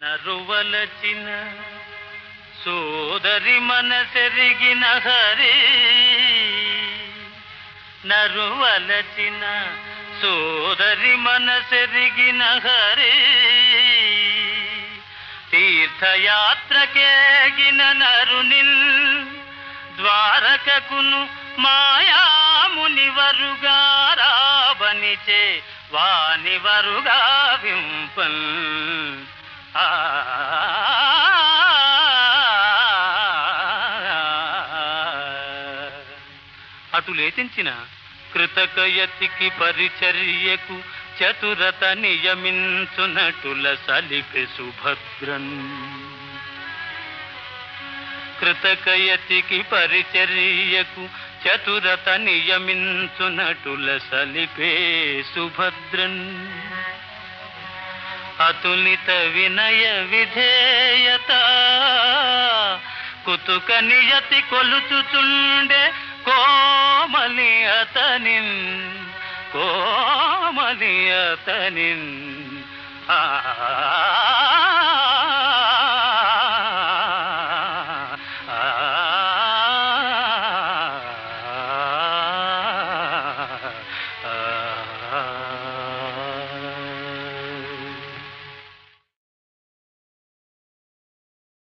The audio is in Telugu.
నరువలచిన సోదరి మనసెరిగిన హరి నరువలచిన సోదరి మనసెరిగిన హరి తీర్థయాత్రకేగిన నరునిల్ ద్వారకకును మాయాముని వరుగా రావనిచే వాని వరుగా వింపల్ ఆ అటు లేచించిన కృతకయతికి పరిచర్యకు చతురత నియమించునటుల సలిపె సుభద్రన్ కృతకయతికి పరిచర్యకు చతురత నియమించునటుల సలిపే సుభద్రన్ అతులిత వినయ విధేయత కుతుక నియతి కొలుచుచుండే కోమలి అతనిన్ కోమలి అతనిన్ ఆ